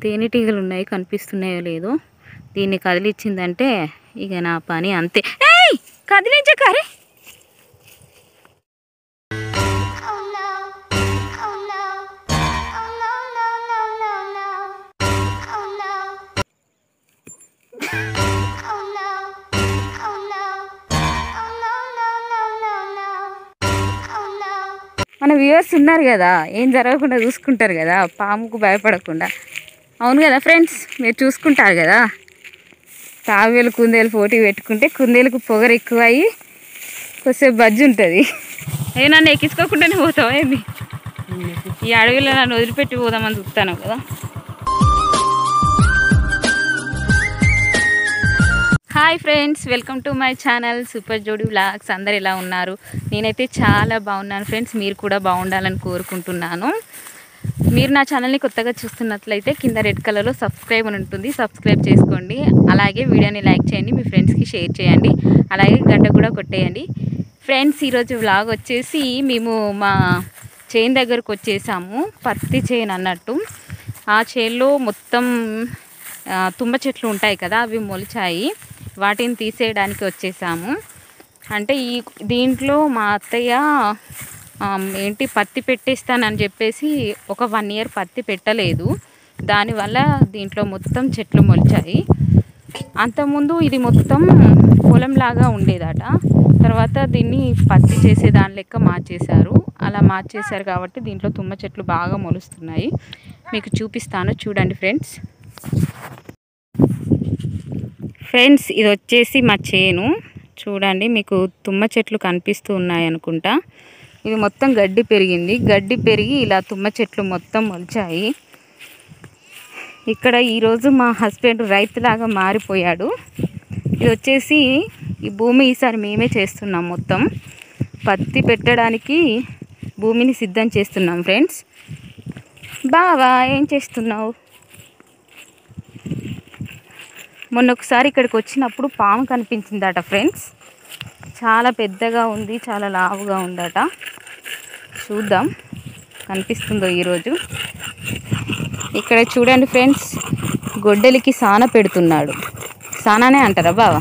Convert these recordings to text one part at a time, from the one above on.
తేనెటీగలు ఉన్నాయి కనిపిస్తున్నాయో లేదో దీన్ని కదిలిచ్చిందంటే ఇక నా పని అంతే ఏయ్ కదిలించకారే Oh no. Oh no. Oh no, no, no, no, no. Oh no. Oh no. Oh no. Oh no, no, no, no, no. Oh no. మన వ్యూవర్స్ ఉన్నారు కదా ఏం జరగకుండా చూసుకుంటారు కదా పాముకు భయపడకుండా అవును కదా ఫ్రెండ్స్ మీరు చూసుకుంటారు కదా తావేలు కుందేలు పోటీ పెట్టుకుంటే కుందేలకు పొగరు ఎక్కువ అయ్యి కొద్దిసేపు బజ్జి ఉంటుంది ఏ నన్ను ఎక్కించుకోకుండానే పోతావా ఏంది ఈ అడవిలో నన్ను వదిలిపెట్టి పోదామని చూస్తాను కదా hi friends welcome to my channel super Jodi vlogs అందరు ఎలా ఉన్నారు నేనైతే చాలా బాగున్నాను ఫ్రెండ్స్ మీరు కూడా బాగుండాలని కోరుకుంటున్నాను మీరు నా ఛానల్ని కొత్తగా చూస్తున్నట్లయితే కింద రెడ్ కలర్లో సబ్స్క్రైబ్ అని ఉంటుంది సబ్స్క్రైబ్ చేసుకోండి అలాగే వీడియోని లైక్ చేయండి మీ ఫ్రెండ్స్కి షేర్ చేయండి అలాగే గంట కూడా కొట్టేయండి ఫ్రెండ్స్ ఈరోజు వ్లాగ్ వచ్చేసి మేము మా చేను దగ్గరకు వచ్చేసాము పత్తి చేను అన్నట్టు ఆ చేనులో మొత్తం ఆ, తుమ్మ చెట్లు ఉంటాయి కదా అవి మొలిచాయి వాటిని తీసేయడానికి వచ్చేసాము అంటే ఈ దీంట్లో మా అత్తయ్య ఆ, ఏంటి పత్తి పెట్టేస్తానని చెప్పేసి ఒక వన్ ఇయర్ పత్తి పెట్టలేదు దానివల్ల దీంట్లో మొత్తం చెట్లు మొలిచాయి అంతకుముందు ఇది మొత్తం పొలంలాగా ఉండేదట తర్వాత దీన్ని పత్తి చేసే దాని లెక్క మార్చేశారు అలా మార్చేశారు కాబట్టి దీంట్లో తుమ్మ చెట్లు బాగా మొలుస్తున్నాయి మీకు చూపిస్తాను చూడండి ఫ్రెండ్స్ ఫ్రెండ్స్ ఇది వచ్చేసి మా చేను చూడండి మీకు తుమ్మ చెట్లు కనిపిస్తూ ఉన్నాయి అనుకుంటా ఇది మొత్తం గడ్డి పెరిగింది గడ్డి పెరిగి ఇలా తుమ్మ చెట్లు మొత్తం మొలిచాయి ఇక్కడ ఈరోజు మా హస్బెండ్ రైతులాగా మారిపోయాడు ఇది వచ్చేసి ఈ భూమి ఈసారి మేమే చేస్తున్నాం మొత్తం పత్తి పెట్టడానికి భూమిని సిద్ధం చేస్తున్నాం ఫ్రెండ్స్ బావా ఏం చేస్తున్నావు మొన్న ఒకసారి ఇక్కడికి వచ్చినప్పుడు పాము కనిపించిందట ఫ్రెండ్స్ చాలా పెద్దగా ఉంది చాలా లావుగా ఉందట చూద్దాం కనిపిస్తుందో ఈరోజు ఇక్కడ చూడండి ఫ్రెండ్స్ గొడ్డలికి సాన పెడుతున్నాడు సానానే అంటారా బావ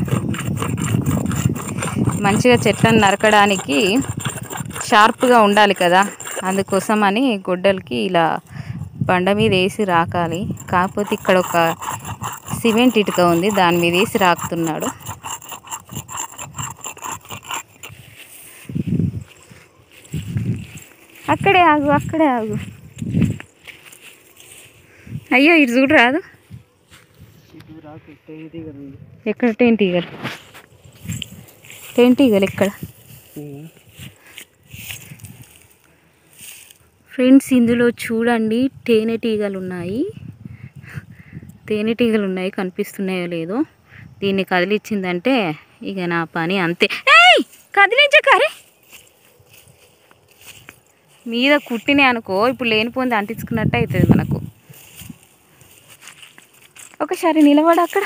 మంచిగా చెట్లను నరకడానికి షార్ప్గా ఉండాలి కదా అందుకోసం అని గొడ్డలికి ఇలా బండ మీద వేసి రాకాలి కాకపోతే ఇక్కడ ఒక సిమెంట్ ఇటుక ఉంది దాని మీద వేసి రాకుతున్నాడు అక్కడే ఆగు అక్కడే ఆగు అయ్యో ఇటు చూడు రాదు ఎక్కడ టెంట్ ఈగలు టెంట్ ఈగలు ఎక్కడ ఫ్రెండ్స్ ఇందులో చూడండి తేనెటీగలు ఉన్నాయి తేనెటీగలు ఉన్నాయి కనిపిస్తున్నాయో లేదో దీన్ని కదిలిచ్చిందంటే ఇక నా పని అంతే ఏయ్ కదిలించకారే మీద కుట్టినే అనుకో ఇప్పుడు లేనిపోయింది అంటించుకున్నట్టు అవుతుంది మనకు ఒకసారి నిలబడు అక్కడ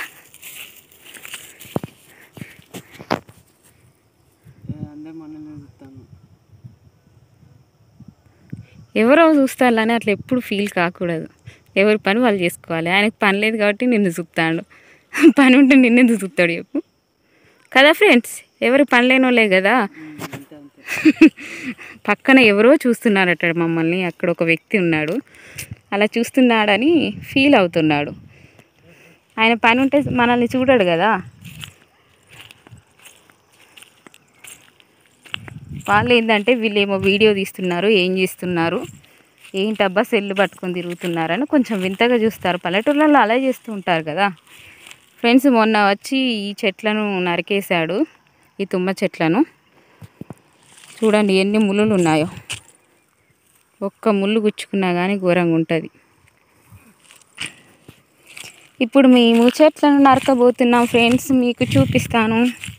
ఎవరో చూస్తారని అట్లా ఎప్పుడు ఫీల్ కాకూడదు ఎవరి పని వాళ్ళు చేసుకోవాలి ఆయనకు పని లేదు కాబట్టి నిన్ను చూస్తాడు పని ఉంటే నిన్నెందుకు చూస్తాడు చెప్పు కదా ఫ్రెండ్స్ ఎవరు పని లేని వాళ్ళే కదా పక్కన ఎవరో చూస్తున్నారట మమ్మల్ని అక్కడ ఒక వ్యక్తి ఉన్నాడు అలా చూస్తున్నాడని ఫీల్ అవుతున్నాడు ఆయన పని ఉంటే మనల్ని చూడడు కదా వాళ్ళు ఏంటంటే వీళ్ళు ఏమో వీడియో తీస్తున్నారు ఏం చేస్తున్నారు ఏంటబ్బా సెల్లు పట్టుకొని తిరుగుతున్నారని కొంచెం వింతగా చూస్తారు పల్లెటూళ్ళలో అలా చేస్తూ ఉంటారు కదా ఫ్రెండ్స్ మొన్న వచ్చి ఈ చెట్లను నరికేశాడు ఈ తుమ్మ చెట్లను చూడండి ఎన్ని ముళ్ళులు ఉన్నాయో ఒక్క ముళ్ళు గుచ్చుకున్నా కానీ ఘోరంగా ఉంటుంది ఇప్పుడు మేము చెట్లను నరకబోతున్నాం ఫ్రెండ్స్ మీకు చూపిస్తాను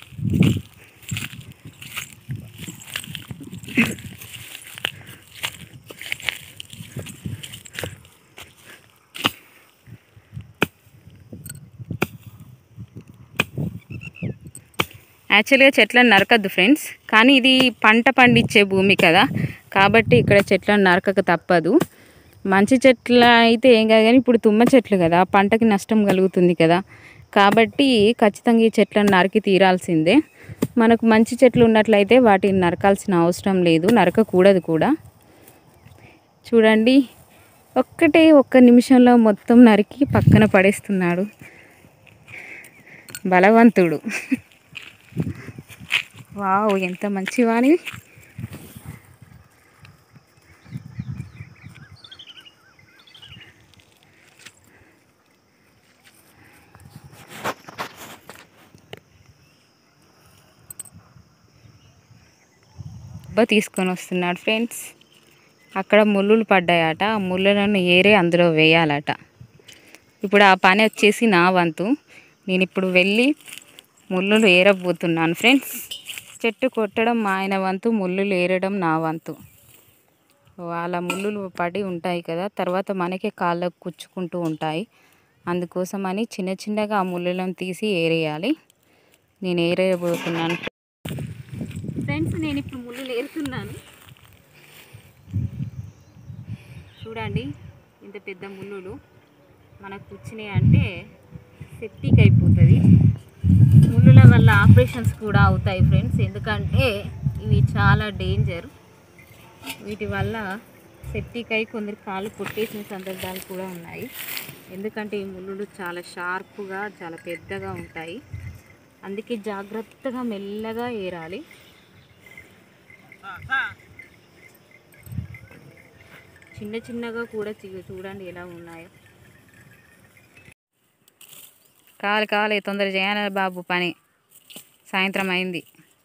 యాక్చువల్గా చెట్లను నరకద్దు ఫ్రెండ్స్ కానీ ఇది పంట పండించే భూమి కదా కాబట్టి ఇక్కడ చెట్లను నరకక తప్పదు మంచి చెట్లు అయితే ఏం కాదు కానీ ఇప్పుడు తుమ్మ చెట్లు కదా పంటకి నష్టం కలుగుతుంది కదా కాబట్టి ఖచ్చితంగా ఈ చెట్లను నరికి తీరాల్సిందే మనకు మంచి చెట్లు ఉన్నట్లయితే వాటిని నరకాల్సిన అవసరం లేదు నరకకూడదు కూడా చూడండి ఒక్కటే ఒక్క నిమిషంలో మొత్తం నరికి పక్కన పడేస్తున్నాడు బలవంతుడు వావ్ ఎంత మంచివాని దెబ్బ తీసుకొని వస్తున్నాడు ఫ్రెండ్స్ అక్కడ ముళ్ళులు పడ్డాయట ఆ ముళ్ళలను ఏరే అందులో వేయాలట ఇప్పుడు ఆ పని వచ్చేసి నా వంతు నేను ఇప్పుడు వెళ్ళి ముళ్ళులు ఏరబోతున్నాను ఫ్రెండ్స్ చెట్టు కొట్టడం మా ఆయన వంతు ముళ్ళులు ఏరడం నా వంతు వాళ్ళ ముళ్ళులు పడి ఉంటాయి కదా తర్వాత మనకే కాళ్ళకు కుచ్చుకుంటూ ఉంటాయి అందుకోసమని చిన్న చిన్నగా ఆ ముళ్ళలను తీసి ఏరేయాలి నేను ఏరేయబోతున్నాను ఫ్రెండ్స్ నేను ఇప్పుడు ముళ్ళు ఏరుతున్నాను చూడండి ఇంత పెద్ద ముళ్ళులు మనకు కూర్చున్నాయి అంటే సెప్టిక్ అయిపోతుంది ముళ్ళుల వల్ల ఆపరేషన్స్ కూడా అవుతాయి ఫ్రెండ్స్ ఎందుకంటే ఇవి చాలా డేంజర్ వీటి వల్ల సెప్టిక్ అయి కొందరు కాళ్ళు కొట్టేసిన సందర్భాలు కూడా ఉన్నాయి ఎందుకంటే ఈ ముళ్ళులు చాలా షార్ప్గా చాలా పెద్దగా ఉంటాయి అందుకే జాగ్రత్తగా మెల్లగా ఏరాలి చిన్న చిన్నగా కూడా చీ- చూడండి ఎలా ఉన్నాయో కావాలి కావాలి తొందర చేయాలి బాబు పని సాయంత్రం అయింది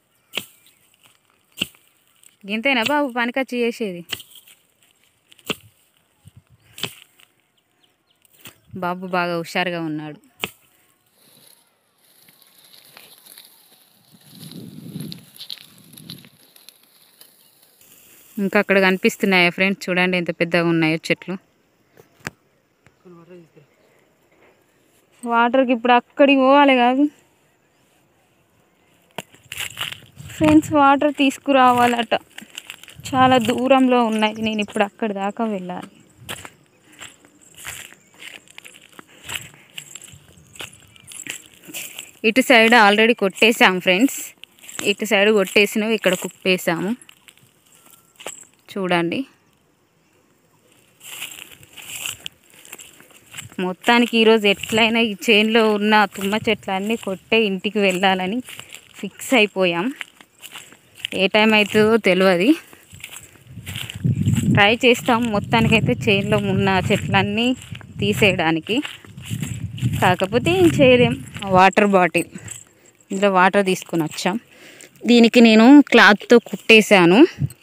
గింతేనా బాబు పనికొచ్చి చేసేది బాబు బాగా హుషారుగా ఉన్నాడు ఇంకా అక్కడ కనిపిస్తున్నాయా ఫ్రెండ్స్ చూడండి ఎంత పెద్దగా ఉన్నాయో చెట్లు వాటర్కి ఇప్పుడు అక్కడికి పోవాలి కాదు ఫ్రెండ్స్ వాటర్ తీసుకురావాలట చాలా దూరంలో ఉన్నాయి నేను ఇప్పుడు అక్కడి దాకా వెళ్ళాలి ఇటు సైడ్ ఆల్రెడీ కొట్టేసాం ఫ్రెండ్స్ ఇటు సైడ్ కొట్టేసినవి ఇక్కడ కుప్పేసాము చూడండి మొత్తానికి ఈరోజు ఎట్లయినా ఈ చేన్లో ఉన్న తుమ్మ చెట్లన్నీ కొట్టే ఇంటికి వెళ్ళాలని ఫిక్స్ అయిపోయాం ఏ టైం అవుతుందో తెలియదు ట్రై చేస్తాం మొత్తానికైతే చేన్లో ఉన్న చెట్లన్నీ తీసేయడానికి కాకపోతే ఏం చేయలేం వాటర్ బాటిల్ ఇందులో వాటర్ తీసుకొని వచ్చాం దీనికి నేను క్లాత్తో కుట్టేశాను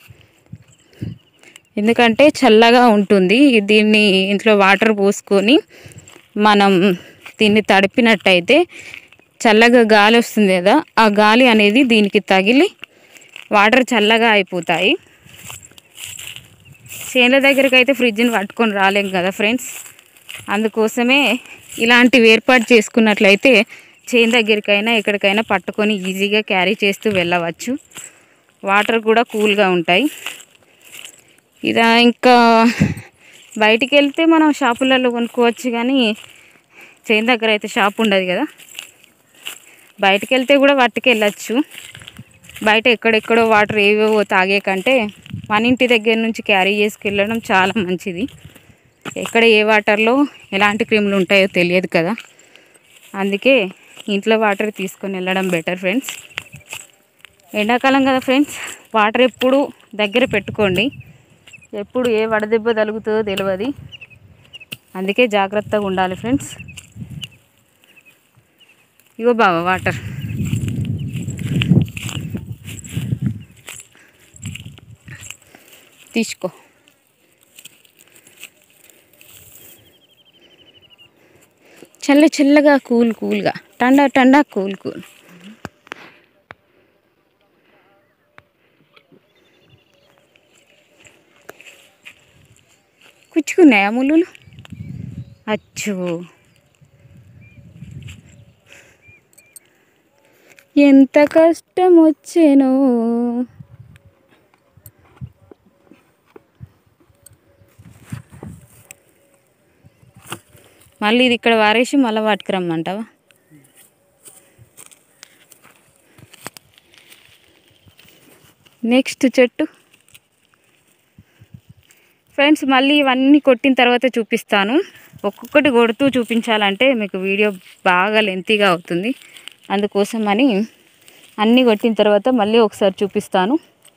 ఎందుకంటే చల్లగా ఉంటుంది దీన్ని ఇంట్లో వాటర్ పోసుకొని మనం దీన్ని తడిపినట్టయితే చల్లగా గాలి వస్తుంది కదా ఆ గాలి అనేది దీనికి తగిలి వాటర్ చల్లగా అయిపోతాయి చేనుల దగ్గరికి అయితే ఫ్రిడ్జ్ని పట్టుకొని రాలేం కదా ఫ్రెండ్స్ అందుకోసమే ఇలాంటివి ఏర్పాటు చేసుకున్నట్లయితే చేను దగ్గరికైనా ఎక్కడికైనా పట్టుకొని ఈజీగా క్యారీ చేస్తూ వెళ్ళవచ్చు వాటర్ కూడా కూల్గా ఉంటాయి ఇదా ఇంకా బయటికి వెళ్తే మనం షాపులలో కొనుక్కోవచ్చు కానీ చేను దగ్గర అయితే షాప్ ఉండదు కదా బయటికి వెళ్తే కూడా పట్టుకు వెళ్ళచ్చు బయట ఎక్కడెక్కడో వాటర్ ఏవేవో తాగే కంటే మన ఇంటి దగ్గర నుంచి క్యారీ చేసుకెళ్ళడం చాలా మంచిది ఎక్కడ ఏ వాటర్లో ఎలాంటి క్రిములు ఉంటాయో తెలియదు కదా అందుకే ఇంట్లో వాటర్ తీసుకొని వెళ్ళడం బెటర్ ఫ్రెండ్స్ ఎండాకాలం కదా ఫ్రెండ్స్ వాటర్ ఎప్పుడు దగ్గర పెట్టుకోండి ఎప్పుడు ఏ వడదెబ్బ తగులుతుందో తెలియదు అందుకే జాగ్రత్తగా ఉండాలి ఫ్రెండ్స్ ఇగో బావా వాటర్ తీసుకో చల్ల చల్లగా కూల్ కూల్గా టండా టండా కూల్ కూల్ కుచ్చుకున్నాయా ముళ్ళులు అచ్చు ఎంత కష్టం వచ్చేనో మళ్ళీ ఇది ఇక్కడ వారేసి మళ్ళీ పట్టుకురమ్మంటావా నెక్స్ట్ చెట్టు ఫ్రెండ్స్ మళ్ళీ ఇవన్నీ కొట్టిన తర్వాత చూపిస్తాను ఒక్కొక్కటి కొడుతూ చూపించాలంటే మీకు వీడియో బాగా లెంతీగా అవుతుంది అందుకోసం అని అన్నీ కొట్టిన తర్వాత మళ్ళీ ఒకసారి చూపిస్తాను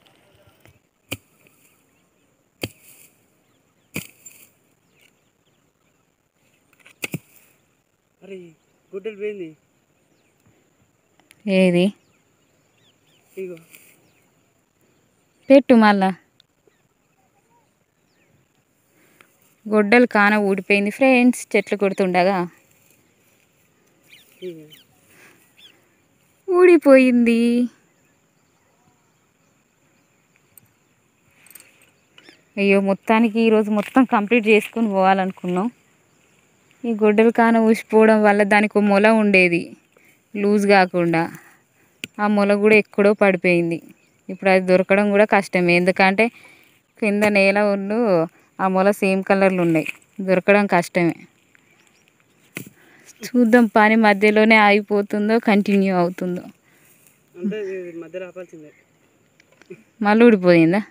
అరే గుడ్డలు పోయింది ఏది ఇగో పెట్టు మళ్ళా గొడ్డలు కాన ఊడిపోయింది ఫ్రెండ్స్ చెట్లు కొడుతుండగా ఇగో ఊడిపోయింది అయ్యో మొత్తానికి ఈరోజు మొత్తం కంప్లీట్ చేసుకొని పోవాలనుకున్నాం ఈ గొడ్డలు కాన ఊసిపోవడం వల్ల దానికి ఒక మొల ఉండేది లూజ్ కాకుండా ఆ మొల కూడా ఎక్కడో పడిపోయింది ఇప్పుడు అది దొరకడం కూడా కష్టమే ఎందుకంటే కింద నేల ఉండు ఆ మొల సేమ్ కలర్లు ఉన్నాయి దొరకడం కష్టమే చూద్దాం పని మధ్యలోనే ఆగిపోతుందో కంటిన్యూ అవుతుందో అంటే ఇది మధ్యలో ఆపాల్సిందే మళ్ళీ ఊడిపోయిందా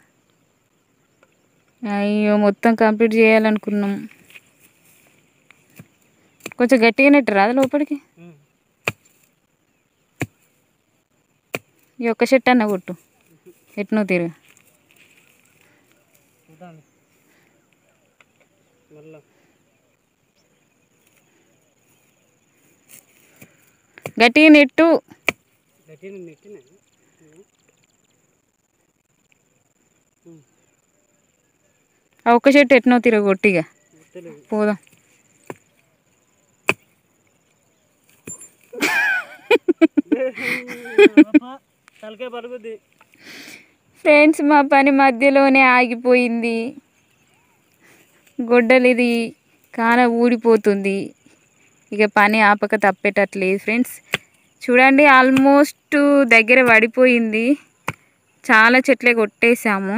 అయ్యో మొత్తం కంప్లీట్ చేయాలనుకున్నాం కొంచెం గట్టిగా నెట్టు రాదు లోపలికి ఉం. ఈ ఒక్క చెట్టు అన్న కొట్టు ఎట్నో తిరుగు చూడాలి మళ్ళా గట్టిగా నెట్టు గట్టిన నెట్టిన ఆ ఒక్క చెట్టు ఎట్నో తిరుగు కొట్టిగా తెలియదు పోదాం తలకాయ పలుకుద్ది ఫ్రెండ్స్ మా పని మధ్యలోనే ఆగిపోయింది గొడ్డలు ఇది కాన ఊడిపోతుంది ఇక పని ఆపక తప్పేటట్లేదు ఫ్రెండ్స్ చూడండి ఆల్మోస్ట్ దగ్గర పడిపోయింది చాలా చెట్లే కొట్టేశాము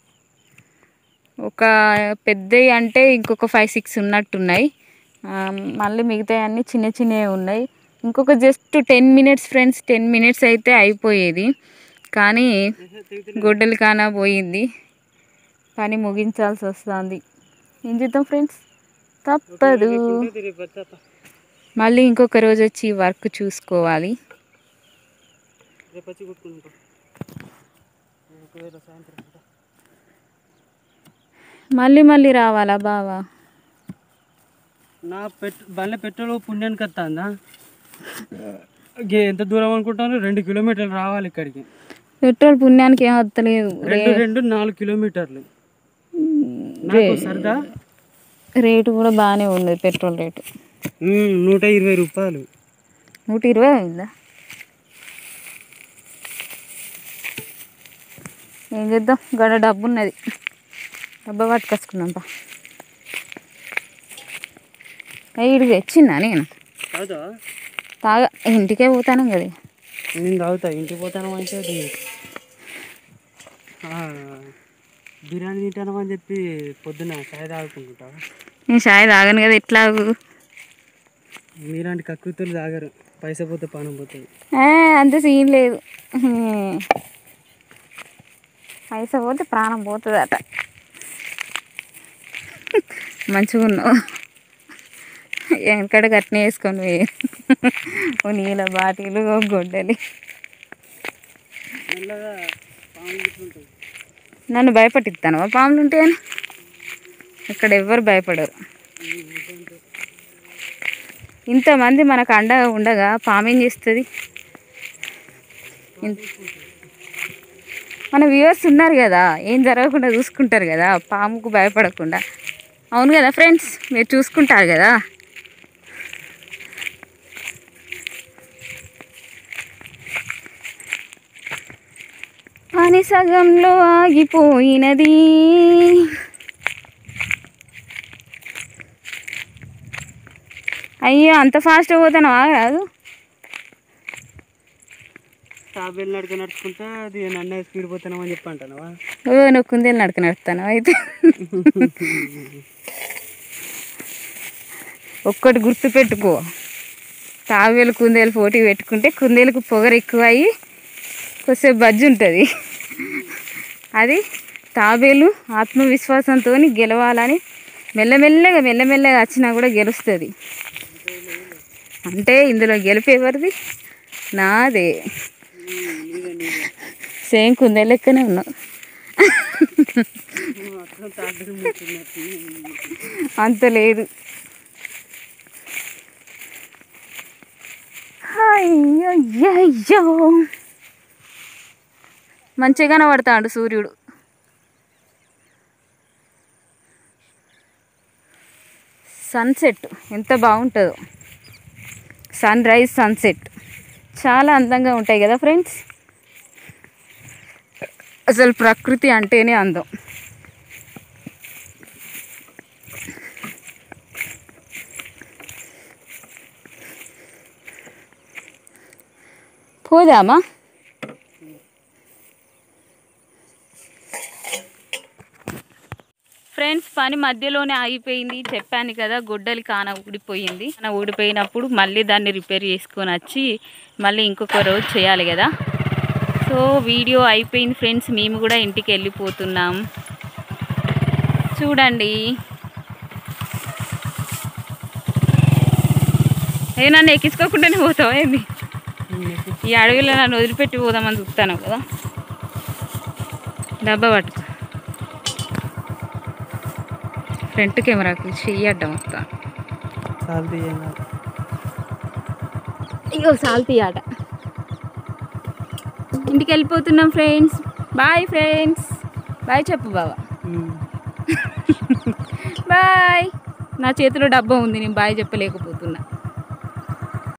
ఒక పెద్దవి అంటే ఇంకొక ఫైవ్ సిక్స్ ఉన్నట్టున్నాయి ఆ, మళ్ళీ మిగతాయి అన్నీ చిన్న చిన్నవి ఉన్నాయి ఇంకొక just ten minutes friends ten minutes అయితే అయిపోయేది కానీ గొడ్డలి కానా పోయింది పని ముగించాల్సి వస్తుంది ఏం చేద్దాం ఫ్రెండ్స్ తప్పదు తిరిగి పచ్చప్ప మళ్ళీ ఇంకొక రోజు వచ్చి వర్క్ చూసుకోవాలి రేపు వచ్చి కుట్టుకుంటాం ఒకవేళ సాయంత్రం పూట. మళ్ళీ మళ్ళీ రావాలా బావా నా పెట్ బండ్ల పెట్రోల్ పుణ్యానికి వస్తుందా ఎంత దూరం అనుకుంటాను రెండు కిలోమీటర్లు రావాలి ఇక్కడికి పెట్రోల్ పుణ్యానికి ఏం వస్తలేదు రెండు రెండు నాలుగు కిలోమీటర్లు నాకు సరదా రేటు కూడా బాగానే ఉంది పెట్రోల్ రేటు ఉమ్, నూట ఇరవై రూపాయలు నూట ఇరవై అయిందా ఏం చేద్దాం గడ డబ్బు ఉన్నది డబ్బా పట్టుకొచ్చుకుందాం పా ఇటు తెచ్చిందా నేను కాదా తాగా ఇంటికే పోతాను కదా నేను తాగుతా ఇంటికి పోతాను అంటే అది ఆ, బిర్యానీ తింటాను అని చెప్పి పొద్దున చాయ్ తాగుకుంటా నేను చాయ్ తాగను కదా ఎట్లా మీలాంటి కకృతులు తాగరు పైసా పోతే పానం పోతుంది అంత సీన్ లేదు హ్మ్. పైసా పోతే ప్రాణం పోతుందట మంచిగా ఉన్నావు వెనకడ గట్టిన వేసుకొని పోయి ఓ నీళ్ళ బాటిలు ఓ గొడ్డలి మెల్లగా పాము గిట్లుంటుంది నన్ను భయపట్టిస్తాను పాములు ఉంటాయని ఇక్కడ ఎవ్వరు భయపడరు ఇంతమంది మనకు అండగా ఉండగా పాము ఏం చేస్తుంది ఇన్- మన వ్యూవర్స్ ఉన్నారు కదా ఏం జరగకుండా చూసుకుంటారు కదా పాముకు భయపడకుండా అవును కదా ఫ్రెండ్స్ మీరు చూసుకుంటారు కదా పని సగంలో ఆగిపోయినది అయ్యో అంత ఫాస్ట్ పోతాను రాదు తాబేలు నడుక నడుచుకుంటా అది నన్నే స్పీడ్ పోతాను అని చెప్పి అంటానవా ఓ నువ్వు కుందేలు నడక నడుస్తాను అయితే ఒక్కటి గుర్తుపెట్టుకో తాబేలు కుందేలు పోటీ పెట్టుకుంటే కుందేలకు పొగరు ఎక్కువ అయ్యి కొద్దిసేపు బజ్జి ఉంటుంది అది తాబేలు ఆత్మవిశ్వాసంతో గెలవాలని మెల్లమెల్లగా మెల్లమెల్లగా వచ్చినా కూడా గెలుస్తుంది అంటే ఇందులో గెలుపు ఎవరిది నాదే సేమ్ కుందే లెక్కనే ఉన్నావు అంత లేదు అయ్యయ్యయ్యో మంచిగా కనబడతాడు సూర్యుడు సన్సెట్ ఎంత బాగుంటుందో సన్ రైజ్ సన్సెట్ చాలా అందంగా ఉంటాయి కదా ఫ్రెండ్స్ అసలు ప్రకృతి అంటేనే అందం పోదామా ఫ్రెండ్స్ పని మధ్యలోనే ఆగిపోయింది చెప్పాను కదా గొడ్డలి కాన ఊడిపోయింది కాన ఊడిపోయినప్పుడు మళ్ళీ దాన్ని రిపేర్ చేసుకొని వచ్చి మళ్ళీ ఇంకొక రోజు చేయాలి కదా సో వీడియో అయిపోయింది ఫ్రెండ్స్ మేము కూడా ఇంటికి వెళ్ళిపోతున్నాం చూడండి ఏ నన్ను ఎక్కించుకోకుండానే పోతావా ఏంది ఈ అడవిలో నన్ను వదిలిపెట్టి పోదామని చూస్తాను కదా డబ్బా పట్టుకో ఫ్రంట్ కెమెరాకి చెయ్యి అడ్డం వస్తా చాలా తీయంగా ఇగో సాల్తీ ఆట ఇంటికి వెళ్ళిపోతున్నాం ఫ్రెండ్స్ బాయ్ ఫ్రెండ్స్ బాయ్ చెప్పు బావా బాయ్ నా చేతిలో డబ్బా ఉంది నేను బాయ్ చెప్పలేకపోతున్నా